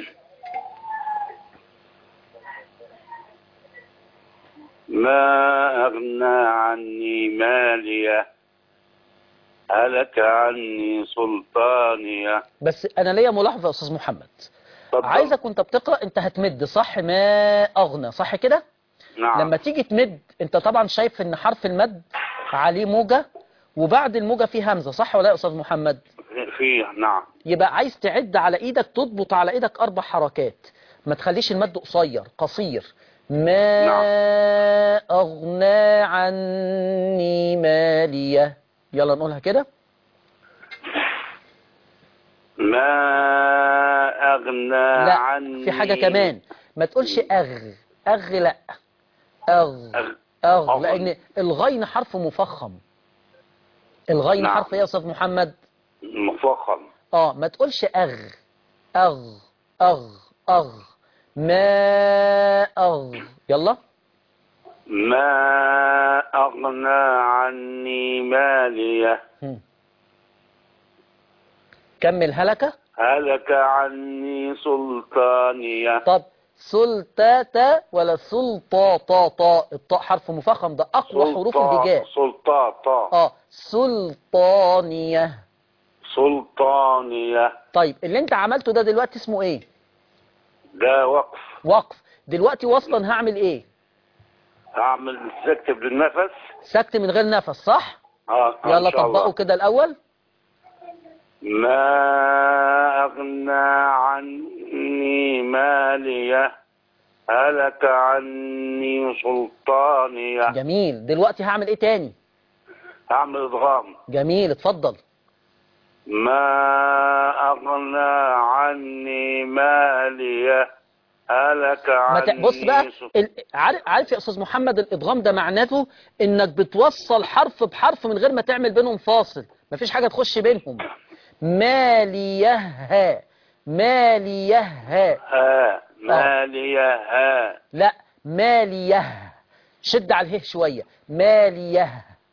ما أغنى عني مالية هلك عني سلطانية بس انا ليا ملاحظه يا استاذ محمد اتفضل. عايزك وانت بتقرا انت هتمد صح ما اغنى صح كده نعم لما تيجي تمد انت طبعا شايف ان حرف المد عليه موجه وبعد الموجه فيه همزه صح ولا لا يا استاذ محمد فيه نعم يبقى عايز تعد على ايدك تضبط على ايدك اربع حركات ما تخليش المد قصير قصير ما أغنى عني مالية يلا نقولها كده ما أغنى لا عني في حاجة كمان ما تقولش أغ أغ لا أغ أغ أغ أغ. لأن الغين حرف مفخم الغين نعم. حرف إيه يا أستاذ محمد مفخم اه ما تقولش أغ أغ أغ أغ ما أغ يلا ما أغنى عني مالية هم. كمل هلكة هلك عني سلطانية طب سلطاتا ولا سلطاطا الطاء حرف مفخم ده أقوى حروف سلطا- الهجاء سلطاطا اه سلطانية سلطانية طيب اللي انت عملته ده دلوقتي اسمه ايه ده وقف وقف دلوقتي وصلا هعمل ايه هعمل سكت بالنفس سكت من غير نفس صح اه إن يلا شاء الله. طبقوا كده الاول ما أغنى عني مالية هلك عني سلطانية جميل دلوقتي هعمل ايه تاني هعمل إدغام جميل اتفضل ما أغنى عني مالية هلك ما ت... عني بص بقى سل- ال... عارف عارف يا استاذ محمد الادغام ده معناته انك بتوصل حرف بحرف من غير ما تعمل بينهم فاصل مفيش حاجه تخش بينهم ماليها ماليها ها مالية ها لا ماليه شد على اله شويه ماليه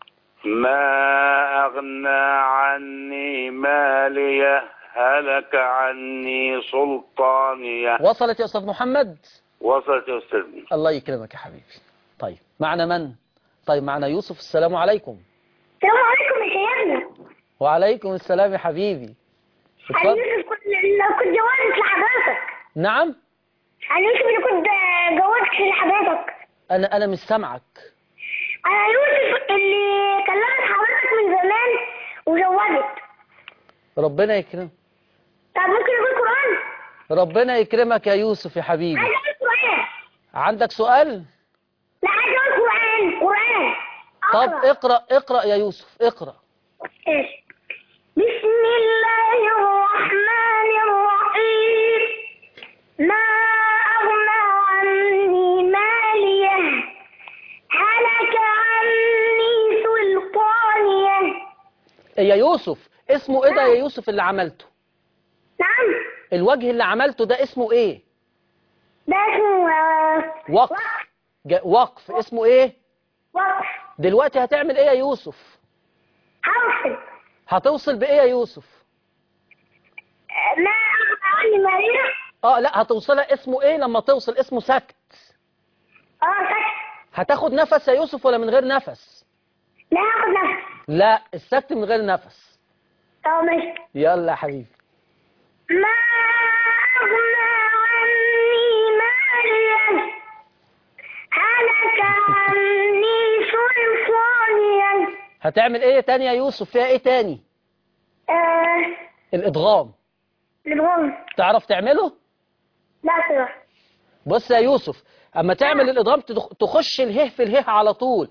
ما أغنى عني مالية هلك عني سلطانية وصلت يا استاذ محمد وصلت يا أستاذ الله يكرمك يا حبيبي طيب معنا من طيب معنا يوسف السلام عليكم السلام عليكم يا شيخنا وعليكم السلام يا حبيبي أنا اتفضل يوسف كنت لو كنت جوازت لحضرتك نعم أنا يوسف اللي كنت جوازت لحضرتك انا انا مش سامعك أنا يوسف اللي كلمت حضرتك من زمان وجوزت ربنا يكرمك طب ممكن يقول قرآن؟ ربنا يكرمك يا يوسف يا حبيبي عايز أقول قرآن عندك سؤال لا عايز أقول قرآن قرآن طب اقرأ اقرأ يا يوسف اقرأ إيش؟ بسم الله الرحمن الرحيم ما أغنى عني مالية هلك عني سلطانية يا يوسف اسمه ايه ده يا يوسف اللي عملته نعم الوجه اللي عملته ده اسمه ايه ده اسمه آه، وقف ج- وقف اسمه ايه وقف دلوقتي هتعمل ايه يا يوسف حوصل هتوصل بايه يا يوسف آه، ما أغنى عني مالية اه لا هتوصلها اسمه ايه لما توصل اسمه سكت اه سكت هتاخد نفس يا يوسف ولا من غير نفس لا هاخد نفس لا السكت من غير نفس اه ماشي يلا يا حبيبي ما أغنى عني مالية هلك عني سلطانية هتعمل ايه تاني يا يوسف فيها ايه تاني آه الادغام الغم تعرف تعمله لا صراحة بص يا يوسف اما تعمل الادغام تدخ- تخش اله في اله على طول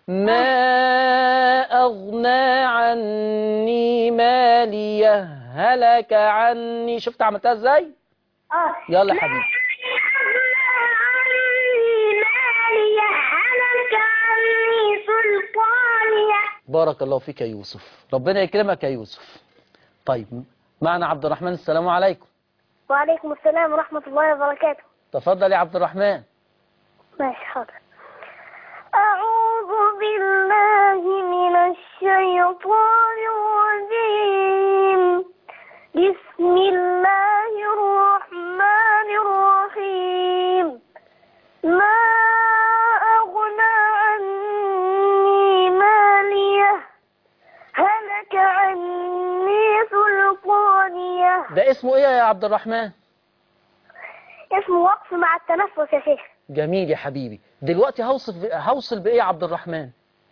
ما اغنى عني ماليه هلك عني شفت عملتها ازاي اه يلا يا حبيبي عني مالية هلك عني سلطانية بارك الله فيك يا يوسف ربنا يكرمك يا يوسف طيب معنا عبد الرحمن السلام عليكم وعليكم السلام ورحمة الله وبركاته تفضل يا عبد الرحمن ماشي حاضر أعوذ بالله من الشيطان الرجيم بسم الله الرحمن الرحيم ما أغنى عني مالية هلك عني سلطانية ده اسمه ايه يا عبد الرحمن اسمه وقف مع التنفس يا شيخ جميل يا حبيبي دلوقتي هوصف هوصل بايه يا عبد الرحمن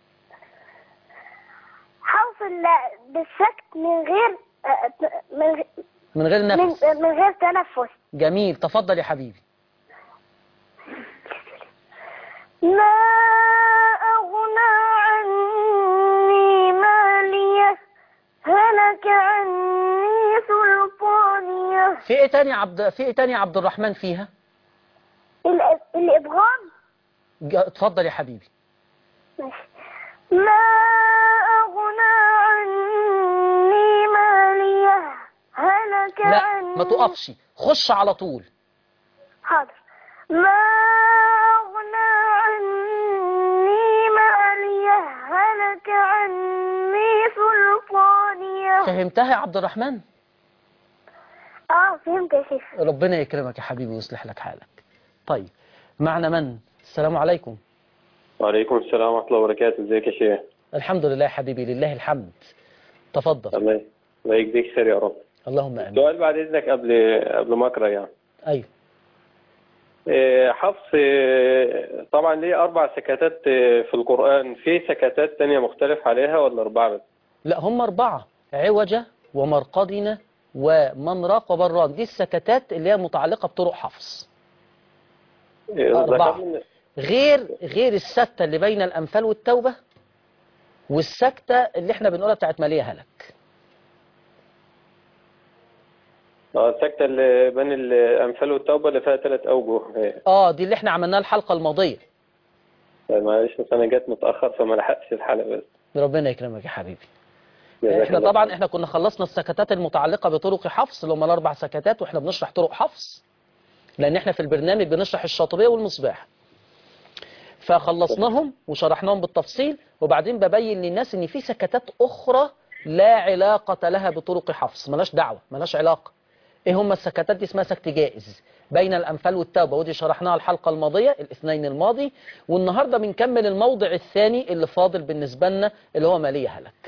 حوصل بالسكت من غير من غير من غير من, نفس من غير تنفس جميل تفضل يا حبيبي ما أغنى عني مالية هلك عني سلطانية في ايه تاني يا عبد في ايه تاني يا عبد الرحمن فيها الإب- الإبهام ج- اتفضل يا حبيبي ما أغنى عني مالية هلك لا عني ما تقفش خش على طول حاضر ما أغنى عني مالية هلك عني سلطانية فهمتها يا عبد الرحمن اه فهمت يا شيخ ربنا يكرمك يا حبيبي ويصلح لك حالك طيب معنا من السلام عليكم وعليكم السلام ورحمة الله وبركاته ازيك يا شيخ الحمد لله يا حبيبي لله الحمد تفضل الله الله يجزيك خير يا رب اللهم امين سؤال بعد اذنك قبل قبل ما اقرا يعني ايوه إيه، حفص إيه، طبعا ليه اربع سكتات إيه، في القران في سكتات تانية مختلف عليها ولا اربعه بس لا هم أربعة عوجة ومرقدنا ومن راق وبران دي السكتات اللي هي متعلقة بطرق حفص إيه، أربعة. ذكرنا- غير غير السكتة اللي بين الأنفال والتوبة والسكتة اللي احنا بنقولها بتاعت مالية هلك اه السكته اللي بين الانفال والتوبه اللي فيها ثلاث اوجه إيه، اه دي اللي احنا عملناها الحلقة الماضية معلش بس انا جت متاخر فما لحقتش الحلقه بس ربنا يكرمك يا حبيبي جزاك احنا الله طبعا خير. احنا كنا خلصنا السكتات المتعلقة بطرق حفص اللي هم الأربع سكتات واحنا بنشرح طرق حفص لأن احنا في البرنامج بنشرح الشاطبية والمصباح فخلصناهم وشرحناهم بالتفصيل وبعدين ببين للناس ان في سكتات اخرى لا علاقة لها بطرق حفص ملاش دعوة ملاش علاقة ايه هم السكتات دي اسمها سكت جائز بين الانفال والتوبة ودي شرحناها الحلقة الماضية الاثنين الماضي والنهاردة بنكمل الموضع الثاني اللي فاضل بالنسبة لنا اللي هو مالية هلك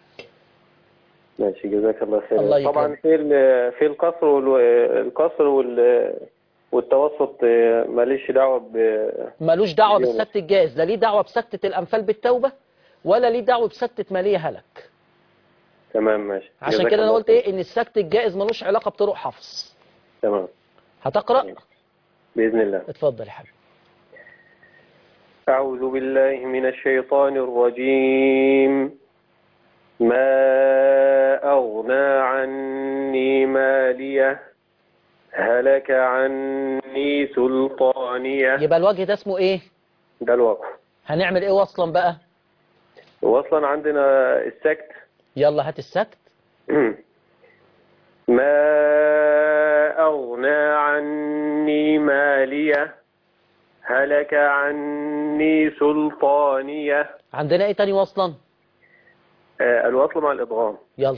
ماشي جزاك الله خير الله طبعا يكرمك. في ال- في القصر والقصر وال والتوسط إيه، ماليش دعوه ب ملوش دعوة مليون. بالسكت الجائز لا ليه دعوة بسكتة الانفال بالتوبة ولا ليه دعوة بسكتة مالية هلك تمام ماشي عشان جزاك كده انا الله قلت خير. ايه ان السكت الجائز ملوش علاقة بطرق حفص تمام هتقرأ باذن الله اتفضل يا حبيبي أعوذ بالله من الشيطان الرجيم ما أغنى عني مالية هلك عني سلطانية يبقى الوجه ده اسمه ايه ده الوقف هنعمل ايه وصلا بقى وأصلا عندنا السكت يلا هات السكت ما أغنى عني مالية هلك عني سلطانية عندنا ايه تاني وصلا آه، الوصل مع الإضغام يلا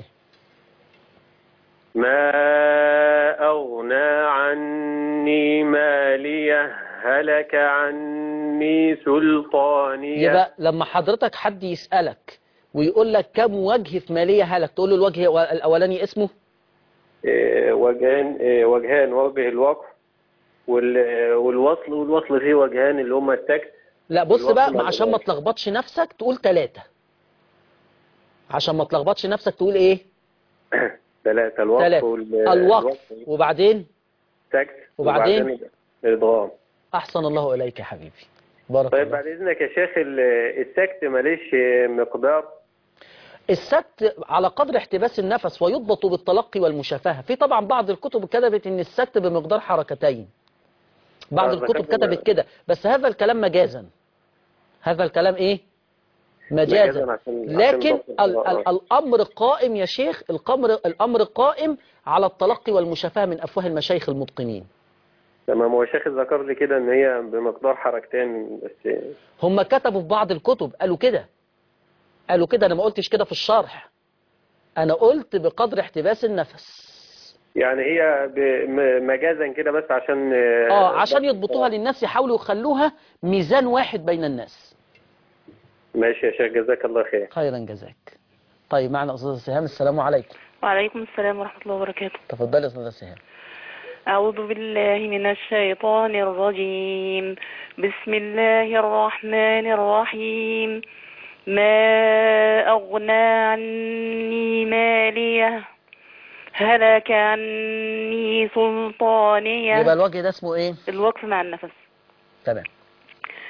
ما أغنى عني مالية هلك عني سلطانية يبقى لما حضرتك حد يسألك ويقول لك كم وجه في مالية هلك تقول له الوجه الأولاني اسمه آه، وجهان آه، وجهان وجه الوقف وال- والوصل والوصل فيه وجهان اللي هما التكت لا بص الوصل بقى مع ما عشان ما الإضافة. تلخبطش نفسك تقول ثلاثة عشان ما تلخبطش نفسك تقول ايه ثلاثة الوقف ثلاثة وال- الوقف وبعدين التكت وبعدين؟ الإضغام أحسن الله إليك يا حبيبي بارك طيب الله بعد إذنك يا شيخ ال- السكت ماليش مقدار السكت على قدر احتباس النفس ويضبط بالتلقي والمشافهة في طبعا بعض الكتب كتبت ان السكت بمقدار حركتين بعض آه، الكتب ذكرت كتبت كده بس هذا الكلام مجازا هذا الكلام ايه مجازا مجازاً عشان- لكن عشان ضبط ال ال القراءة. الامر قائم يا شيخ الامر الامر قائم على التلقي والمشافهة من افواه المشايخ المتقنين تمام هو الشيخ ذكر لي كده ان هي بمقدار حركتين بس هم كتبوا في بعض الكتب قالوا كده قالوا كده انا ما قلتش كده في الشرح انا قلت بقدر احتباس النفس يعني هي ب- م- مجازا كده بس عشان اه عشان يضبطوها للناس يحاولوا يخلوها ميزان واحد بين الناس ماشي يا شيخ جزاك الله خير خيرا جزاك طيب معنا استاذه سهام السلام عليكم وعليكم السلام ورحمة الله وبركاته تفضلي يا استاذه سهام أعوذ بالله من الشيطان الرجيم بسم الله الرحمن الرحيم ما أغنى عني مالية هلك عني سلطانية يبقى الوجه ده اسمه ايه الوقف مع النفس تمام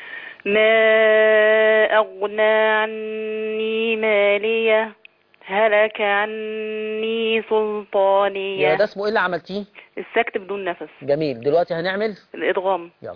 ما أغنى عني مالية هلك عني يا سلطانية ده اسمه ايه اللي عملتيه السكت بدون نفس جميل دلوقتي هنعمل الإدغام يلا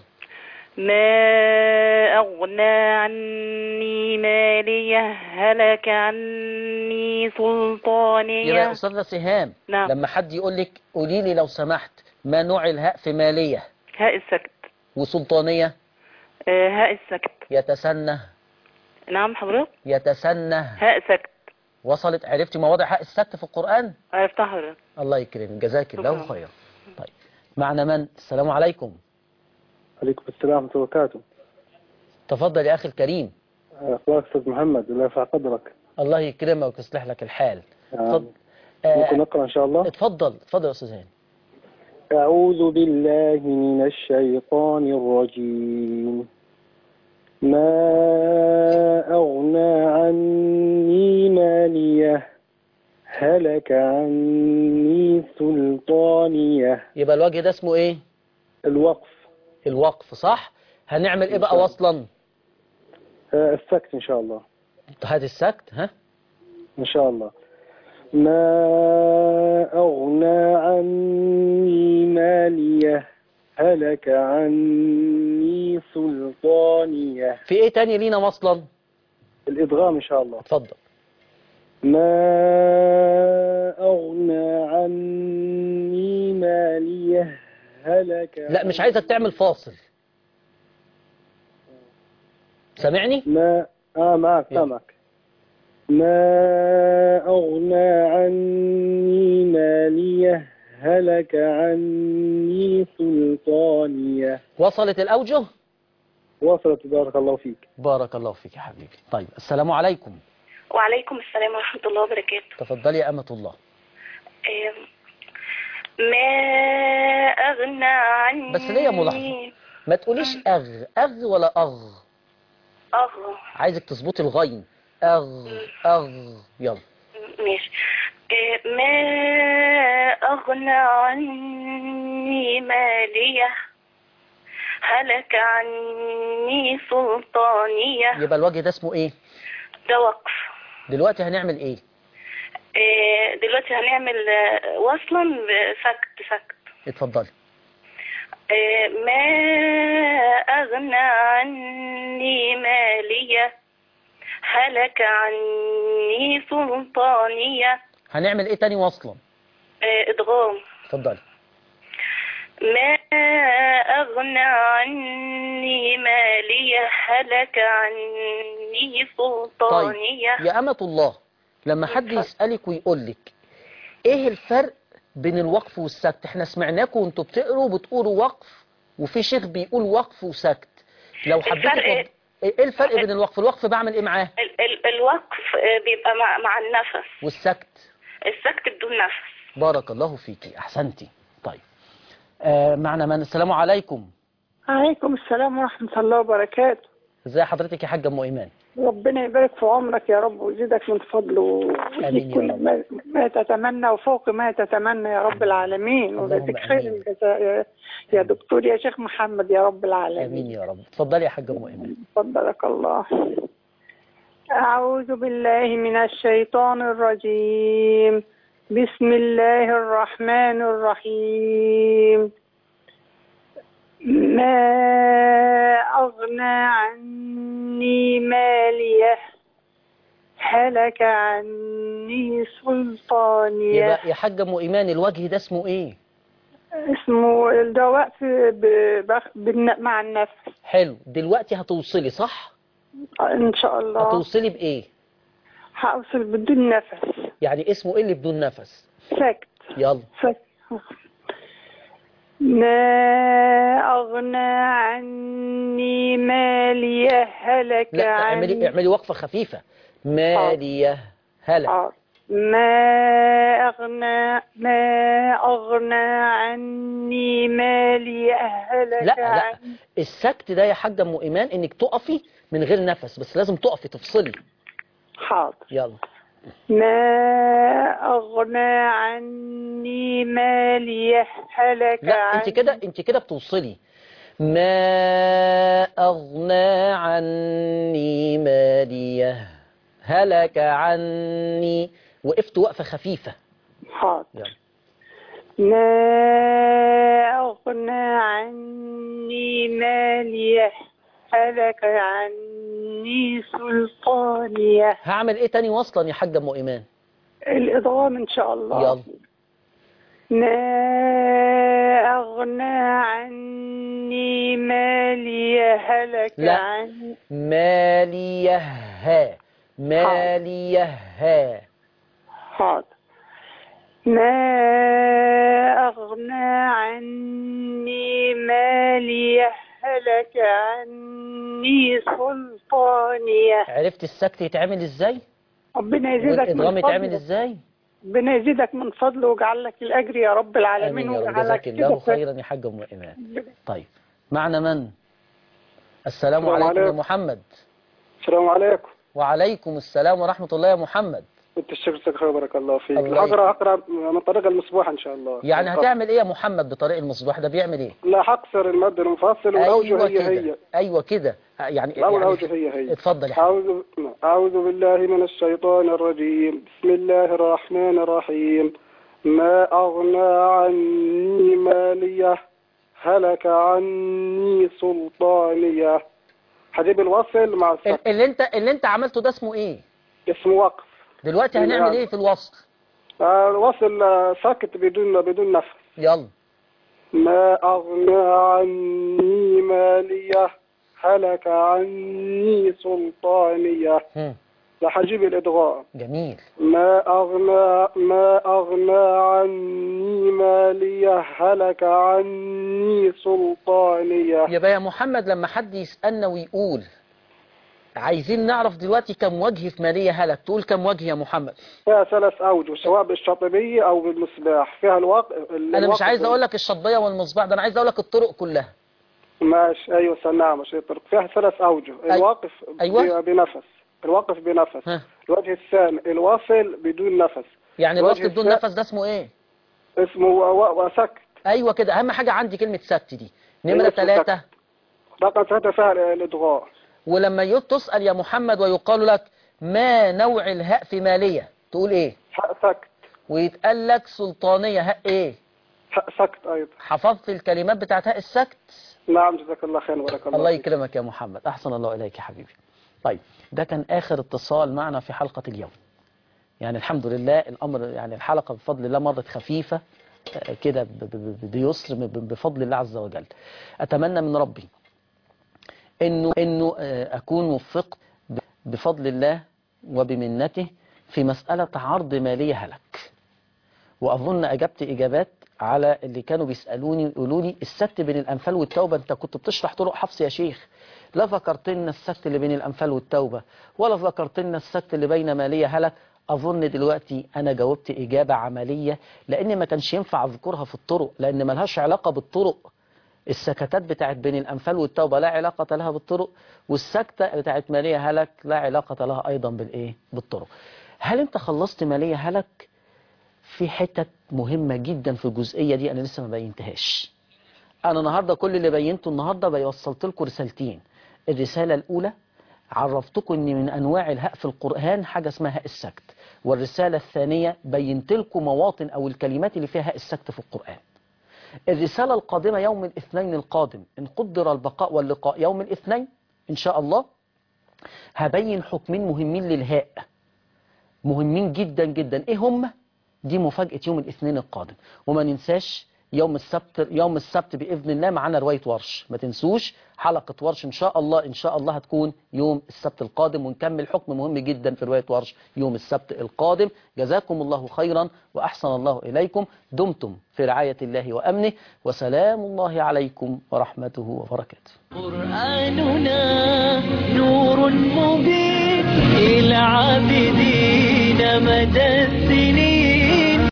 ما أغنى عني مالية هلك عني يبقى سلطانية يا استاذه سهام نعم. لما حد يقول لك قولي لي لو سمحت ما نوع الهاء في ماليه هاء السكت وسلطانيه آه، هاء السكت يتسنى نعم حضرتك يتسنى هاء سكت وصلت عرفتي مواضع حق السكت في القرآن عرفتها حضرتك الله يكرمك جزاك الله شكرا. خيرا طيب معنا من السلام عليكم عليكم السلام ورحمة الله وبركاته تفضل يا أخي الكريم أخبارك أستاذ محمد الله يرفع قدرك الله يكرمك ويصلح لك الحال آه. اتفضل ممكن آه نقرأ إن شاء الله اتفضل اتفضل يا أستاذ هاني أعوذ بالله من الشيطان الرجيم ما أغنى عني مالية هلك عني سلطانية يبقى الوجه ده اسمه ايه الوقف الوقف صح هنعمل ايه بقى وصلا آه، السكت إن شاء الله هات السكت ها إن شاء الله ما أغنى عني مالية هلك عني سلطانية في ايه تاني لينا وصلا الإدغام إن شاء الله اتفضل ما أغنى عني مالية هلك لا مش عايزك تعمل فاصل سامعني ما آه معك سامعك ما أغنى عني مالية هلك عني سلطانية وصلت الأوجه وصلت بارك الله فيك بارك الله فيك يا حبيبي طيب السلام عليكم وعليكم السلام ورحمة الله وبركاته تفضلي يا أمة الله آم، ما أغنى عني بس ليا ملاحظة ما تقوليش أغ أغ ولا أغ أغ عايزك تظبطي الغين أغ أغ يلا ماشي آه، ما أغنى عني مالية هلك عني سلطانية يبقى الوجه ده اسمه ايه ده وقف دلوقتي هنعمل ايه آه، دلوقتي هنعمل آه، وصلا بسكت سكت اتفضلي آه، ما أغنى عني مالية هلك عني سلطانية هنعمل ايه تاني وصلا آه، إدغام اتفضلي ما أغنى عني مالية هلك عني سلطانية يا أمة الله لما حد يسألك ويقول لك ايه الفرق بين الوقف والسكت احنا سمعناكم وانتوا بتقروا بتقولوا وقف وفي شيخ بيقول وقف وسكت لو حبيتي الفرق توض- ايه الفرق بين الوقف الوقف بعمل ايه معاه ال- ال- الوقف آه، بيبقى مع, مع النفس والسكت السكت بدون نفس بارك الله فيكي احسنتي طيب آه معنا من السلام عليكم عليكم السلام ورحمة الله وبركاته ازي حضرتك يا حاجة ام ايمان ربنا يبارك في عمرك يا رب ويزيدك من فضله آمين ويديك يا كل رب. ما, ما تتمنى وفوق ما تتمنى يا رب العالمين ويديك خير الجزاء يا- يا دكتور يا شيخ محمد يا رب العالمين امين يا رب اتفضلي يا حاجة ام ايمان فضلك الله أعوذ بالله من الشيطان الرجيم بسم الله الرحمن الرحيم ما أغنى عني مالية هلك عني سلطانية يبقى يا حاجة ام ايمان الوجه ده اسمه ايه اسمه الدواء في ب- بخ- بالن- مع النفس حلو دلوقتي هتوصلي صح إن شاء الله هتوصلي بايه هأوصل بدون نفس يعني اسمه ايه اللي بدون نفس سكت يلا سكت ما أغنى عني مالية هلك لا اعملي عني اعملي وقفة خفيفة مالية هلا ما أغنى ما أغنى عني مالية هلك لا لا عني السكت ده يا حاجة ام ايمان انك تقفي من غير نفس بس لازم تقفي تفصلي حاضر يلا ما أغنى عني مالية هلك لا انت عني كده انت كده بتوصلي ما أغنى عني ماليه هلك عني وقفت وقفة خفيفة حاضر يلا. ما أغنى عني ماليه هلك عني سلطانيه هعمل ايه تاني وصلا يا حاجة ام ايمان الإضغام إن شاء الله يلا ما أغنى عني ماليه هلك لا. عني ماليه ماليه حاضر ما أغنى عني ماليه هلك عني سلطانيه عرفت السكت يتعمل ازاي ربنا يزيدك والادغام من يتعمل فضله ازاي ربنا يزيدك من فضله ويجعل لك الأجر يا رب العالمين امين يا رب ويجعلك جزاك الله كده خيرا يا حاجة ام ايمان طيب معنا من السلام السلام عليكم يا عليكم. محمد السلام عليكم وعليكم السلام ورحمة الله يا محمد انت الشيخ خير بارك الله فيك الله اقرا اقرا من طريق المصباح ان شاء الله يعني هتعمل ايه يا محمد بطريق المصباح ده بيعمل ايه لا حقصر المد المنفصل والاوجه ايوه هي كده هي ايوه كده يعني, لا والاوجه يعني هي هي اتفضل يا حبيبي أعوذ, أعوذ بالله من الشيطان الرجيم بسم الله الرحمن الرحيم ما أغنى عني مالية هلك عني سلطانية هجيب الوصل مع السكت ال- اللي انت اللي انت عملته ده اسمه ايه اسمه وقف دلوقتي هنعمل يعني. ايه في الوصل آه، الوصل آه، ساكت بدون بدون نفس يلا ما أغنى عني مالية هلك عني سلطانية هم. ده هجيب الإدغام جميل ما أغنى ما أغنى عني مالية هلك عني سلطانية يبقى يا محمد لما حد يسألنا ويقول عايزين نعرف دلوقتي كم وجه في مالية هلك تقول كم وجه يا محمد فيها ثلاث أوجه سواء بالشاطبية أو بالمصباح فيها الواقع انا مش عايز اقول لك الشطبية والمصباح ده انا عايز اقول لك الطرق كلها ماشي أيوة سنعم ماشي طرق فيها ثلاث أوجه الواقف أيوة. ب- بنفس الواقف بنفس ها. الوجه الثاني الواصل بدون نفس يعني الوجه الوصل بدون الثاني نفس ده اسمه ايه اسمه و- و- وسكت ايوه كده اهم حاجة عندي كلمة سكت دي نمرة أيوة، ثلاثة رقم ثلاثة فيها الإدغاء ولما يت- تسأل يا محمد ويقال لك ما نوع الهاء في مالية تقول ايه حق سكت ويتقال لك سلطانية هاء ايه حق سكت أيضا حفظت الكلمات بتاعت هاء السكت نعم جزاك الله خير وبارك الله, الله فيك. يكرمك يا محمد أحسن الله إليك يا حبيبي طيب ده كان آخر اتصال معنا في حلقة اليوم يعني الحمد لله الأمر يعني الحلقة بفضل الله مرت خفيفة آه، كده ب- ب- ب- بيسر ب- بفضل الله عز وجل أتمنى من ربي إنه إنه آه، أكون وفقت ب- بفضل الله وبمنته في مسألة عرض مالية هلك وأظن أجبت إجابات على اللي كانوا بيسألوني يقولوا لي السكت بين الأنفال والتوبة أنت كنت بتشرح طرق حفص يا شيخ لا ذكرت لنا السكت اللي بين الأنفال والتوبة ولا ذكرت لنا السكت اللي بين مالية هلك أظن دلوقتي أنا جاوبت إجابة عملية لأن ما كانش ينفع أذكرها في الطرق لأن ملهاش علاقة بالطرق السكتات بتاعت بين الأنفال والتوبة لا علاقة لها بالطرق والسكتة بتاعت مالية هلك لا علاقة لها أيضا بالإيه بالطرق هل أنت خلصت مالية هلك في حتت مهمة جدا في الجزئية دي أنا لسه ما بينتهاش أنا النهاردة كل اللي بينته النهاردة بيوصلت لكم رسالتين الرسالة الأولى عرفتكم أن من أنواع الهاء في القرآن حاجة اسمها هاء السكت والرسالة الثانية بينت لكم مواطن أو الكلمات اللي فيها هاء السكت في القرآن الرسالة القادمة يوم الاثنين القادم إن قدر البقاء واللقاء يوم الاثنين إن شاء الله هبين حكمين مهمين للهاء مهمين جدا جدا إيه هم؟ دي مفاجأة يوم الاثنين القادم وما ننساش يوم السبت يوم السبت بإذن الله معانا رواية ورش ما تنسوش حلقة ورش إن شاء الله إن شاء الله هتكون يوم السبت القادم ونكمل حكم مهم جدا في رواية ورش يوم السبت القادم جزاكم الله خيرا وأحسن الله إليكم دمتم في رعاية الله وأمنه وسلام الله عليكم ورحمته وبركاته قرآننا نور مبين للعابدين مدى السنين